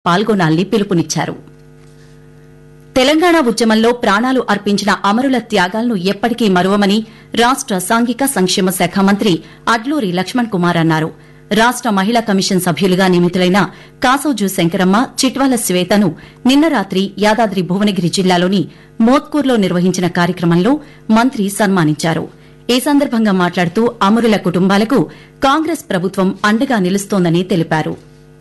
పాల్గొనాలని పిలుపునిచ్చారు తెలంగాణ ఉద్యమంలో ప్రాణాలు అర్పించిన అమరుల త్యాగాలను ఎప్పటికీ మరువమని రాష్ట సాంఘిక సంక్షేమ శాఖ మంత్రి అడ్లూరి లక్ష్మణ్ కుమార్ అన్నారు రాష్ట మహిళా కమిషన్ సభ్యులుగా నియమితులైన కాసోజు శంకరమ్మ చిట్వాల శ్వేతను నిన్న రాత్రి యాదాద్రి భువనగిరి జిల్లాలోని మోత్కూర్లో నిర్వహించిన కార్యక్రమంలో మంత్రి సన్మానించారు ఈ సందర్భంగా మాట్లాడుతూ అమరుల కుటుంబాలకు కాంగ్రెస్ ప్రభుత్వం అండగా నిలుస్తోందని తెలిపారు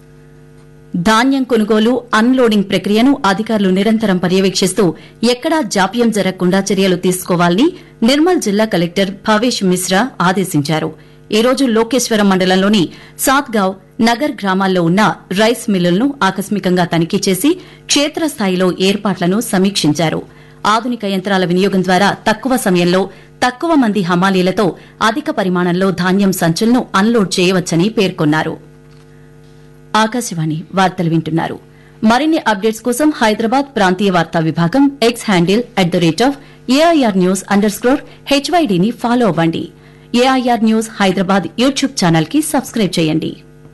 ధాన్యం కొనుగోలు అన్లోడింగ్ ప్రక్రియను అధికారులు నిరంతరం పర్యవేక్షిస్తూ ఎక్కడా జాప్యం జరగకుండా చర్యలు తీసుకోవాలని నిర్మల్ జిల్లా కలెక్టర్ భవేష్ మిశ్రా ఆదేశించారు ఈ రోజు లోకేశ్వరం మండలంలోని సాత్గావ్ నగర్ గ్రామాల్లో ఉన్న రైస్ మిల్లులను ఆకస్మికంగా తనిఖీ చేసి క్షేత్రస్థాయిలో ఏర్పాట్లను సమీక్షించారు ఆధునిక యంత్రాల వినియోగం ద్వారా తక్కువ సమయంలో తక్కువ మంది హమాలీలతో అధిక పరిమాణంలో ధాన్యం సంచులను అన్లోడ్ చేయవచ్చని పేర్కొన్నారు ఆకాశవాణి వార్తలు వింటున్నారు మరిన్ని అప్డేట్స్ కోసం హైదరాబాద్ ప్రాంతీయ వార్తా విభాగం X handle at the rate of AIR news underscore హెచ్వైడీని ఫాలో అవ్వండి AIR news Hyderabad YouTube channel కి సబ్స్క్రైబ్ చేయండి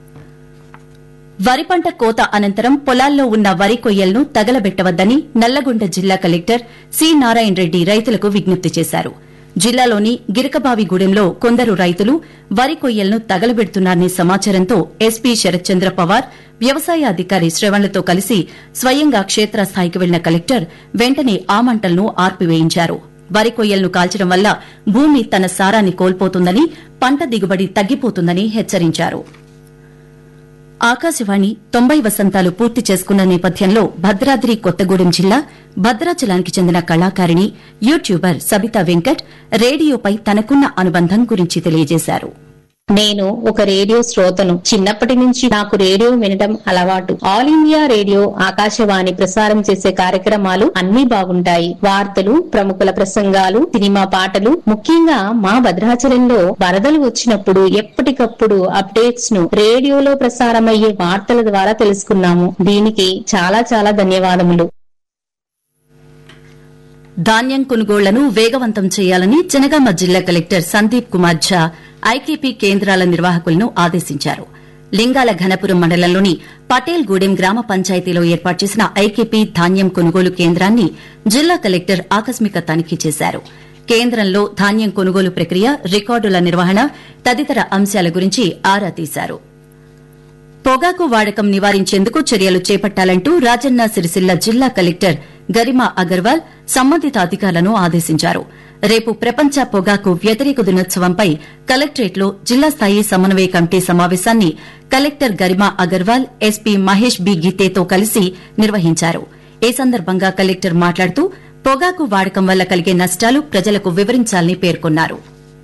వరి పంట కోత అనంతరం పొలాల్లో ఉన్న వరి కొయ్యలను తగలబెట్టవద్దని నల్లగొండ జిల్లా కలెక్టర్ సి నారాయణ రెడ్డి రైతులకు విజ్ఞప్తి చేశారు జిల్లాలోని గిరకబావిగూడెంలో కొందరు రైతులు వరి కొయ్యలను తగలబెడుతున్నారనే సమాచారంతో ఎస్పీ శరత్చంద్ర పవార్ వ్యవసాయ అధికారి శ్రవణ్లతో కలిసి స్వయంగా క్షేత్రస్థాయికి వెళ్లిన కలెక్టర్ వెంటనే ఆ మంటలను ఆర్పివేయించారు వరి కొయ్యలను కాల్చడం వల్ల భూమి తన సారాన్ని కోల్పోతుందని పంట దిగుబడి తగ్గిపోతుందని హెచ్చరించారు ఆకాశవాణి తొంభై వసంతాలు పూర్తి చేసుకున్న నేపథ్యంలో భద్రాద్రి కొత్తగూడెం జిల్లా భద్రాచలానికి చెందిన కళాకారిణి యూట్యూబర్ సబితా వెంకట్ రేడియోపై తనకున్న అనుబంధం గురించి తెలియజేశారు నేను ఒక రేడియో శ్రోతను చిన్నప్పటి నుంచి నాకు రేడియో వినడం అలవాటు ఆల్ ఇండియా రేడియో ఆకాశవాణి ప్రసారం చేసే కార్యక్రమాలు అన్ని బాగుంటాయి వార్తలు ప్రముఖుల ప్రసంగాలు సినిమా పాటలు ముఖ్యంగా మా భద్రాచలంలో వరదలు వచ్చినప్పుడు ఎప్పటికప్పుడు అప్డేట్స్ ను రేడియోలో ప్రసారమయ్యే వార్తల ద్వారా తెలుసుకున్నాము దీనికి చాలా చాలా ధన్యవాదములు ధాన్యం కొనుగోళ్లను వేగవంతం చేయాలని జనగామ జిల్లా కలెక్టర్ సందీప్ కుమార్ ఝా ఐకేపీ కేంద్రాల నిర్వాహకులను ఆదేశించారు లింగాల ఘనపురం మండలంలోని పటేల్ గూడెం గ్రామ పంచాయతీలో ఏర్పాటు చేసిన ఐకేపీ ధాన్యం కొనుగోలు కేంద్రాన్ని జిల్లా కలెక్టర్ ఆకస్మిక తనిఖీ చేశారు కేంద్రంలో ధాన్యం కొనుగోలు ప్రక్రియ రికార్డుల నిర్వహణ తదితర అంశాల గురించి ఆరా తీశారు పొగాకు వాడకం నివారించేందుకు చర్యలు చేపట్టాలంటూ రాజన్న సిరిసిల్ల జిల్లా కలెక్టర్ గరిమా అగర్వాల్ సంబంధిత అధికారులను ఆదేశించారు రేపు ప్రపంచ పొగాకు వ్యతిరేక దినోత్సవంపై కలెక్టరేట్లో జిల్లా స్థాయి సమన్వయ కమిటీ సమావేశాన్ని collector Garima Agarwal SP Mahesh B గీతేతో కలిసి నిర్వహించారు ఈ సందర్భంగా కలెక్టర్ మాట్లాడుతూ పొగాకు వాడకం వల్ల కలిగే నష్టాలు ప్రజలకు వివరించాలని పేర్కొన్నారు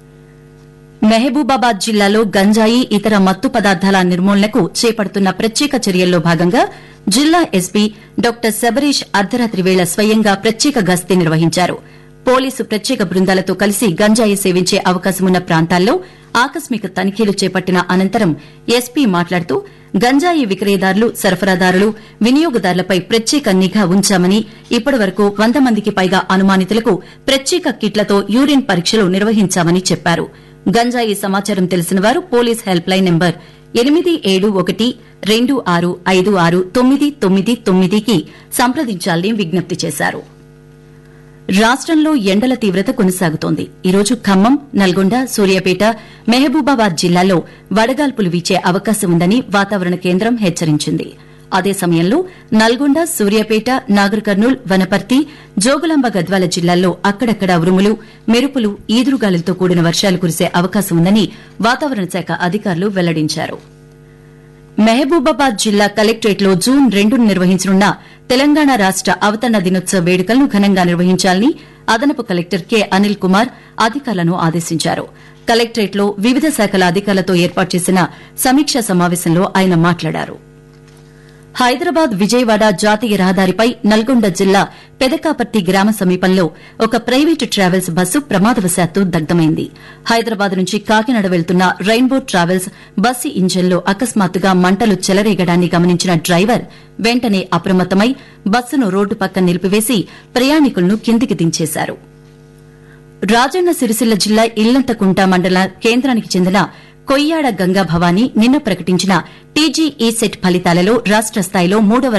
మహబూబాబాద్ జిల్లాలో గంజాయి ఇతర మత్తు పదార్థాల నిర్మూలనకు చేపడుతున్న ప్రత్యేక చర్యల్లో భాగంగా జిల్లా ఎస్పీ డాక్టర్ శబరీష్ అర్ధరాత్రి వేళ స్వయంగా ప్రత్యేక గస్తీ నిర్వహించారు పోలీసు ప్రత్యేక బృందాలతో కలిసి గంజాయి సేవించే అవకాశమున్న ప్రాంతాల్లో ఆకస్మిక తనిఖీలు చేపట్టిన అనంతరం ఎస్పీ మాట్లాడుతూ గంజాయి విక్రయదారులు సరఫరాదారులు వినియోగదారులపై ప్రత్యేక నిఘా ఉంచామని ఇప్పటివరకు వంద మందికి పైగా అనుమానితులకు ప్రత్యేక కిట్లతో యూరిన్ పరీక్షలు నిర్వహించామని చెప్పారు గంజాయి సమాచారం తెలిసిన వారు పోలీస్ హెల్ప్ లైన్ నెంబర్ ఎనిమిది ఏడు ఒకటి రెండు ఆరు ఐదు ఆరు తొమ్మిది తొమ్మిది తొమ్మిదికి సంప్రదించాలని విజ్ఞప్తి చేశారు రాష్టంలో ఎండల తీవ్రత కొనసాగుతోంది ఈరోజు ఖమ్మం నల్గొండ సూర్యాపేట మహబూబాబాద్ జిల్లాల్లో వడగాల్పులు వీచే అవకాశం ఉందని వాతావరణ కేంద్రం హెచ్చరించింది అదే సమయంలో నల్గొండ సూర్యాపేట నాగర్ కర్నూల్ వనపర్తి జోగులాంబ గద్వాల జిల్లాల్లో అక్కడక్కడ ఉరుములు మెరుపులు ఈదురుగాలులతో కూడిన వర్షాలు కురిసే అవకాశం ఉందని వాతావరణ శాఖ అధికారులు వెల్లడించారు మహబూబాబాద్ జిల్లా కలెక్టరేట్లో జూన్ రెండును నిర్వహించనున్న తెలంగాణ రాష్ట అవతరణ దినోత్సవ వేడుకలను ఘనంగా నిర్వహించాలని అదనపు కలెక్టర్ కె అనిల్ కుమార్ అధికారులను ఆదేశించారు కలెక్టరేట్లో వివిధ శాఖల అధికారులతో ఏర్పాటు చేసిన సమీక్షా సమావేశంలో ఆయన మాట్లాడారు హైదరాబాద్ విజయవాడ జాతీయ రహదారిపై నల్గొండ జిల్లా పెదకాపర్తి గ్రామ సమీపంలో ఒక ప్రైవేటు ట్రావెల్స్ బస్సు ప్రమాదవశాత్తు దగ్ధమైంది హైదరాబాద్ నుంచి కాకినాడ వెళ్తున్న రెయిన్బో ట్రావెల్స్ బస్సు ఇంజన్లో అకస్మాత్తుగా మంటలు చెలరేగడాన్ని గమనించిన డ్రైవర్ వెంటనే అప్రమత్తమై బస్సును రోడ్డు పక్కన నిలిపివేసి ప్రయాణికులను కిందికి దించేశారు రాజన్న సిరిసిల్ల జిల్లా ఇల్లంతకుంట మండల కేంద్రానికి చెందిన కొయ్యాడ గంగా భవానీ నిన్న ప్రకటించిన టీజీఈ సెట్ ఫలితాలలో రాష్ట స్థాయిలో మూడవ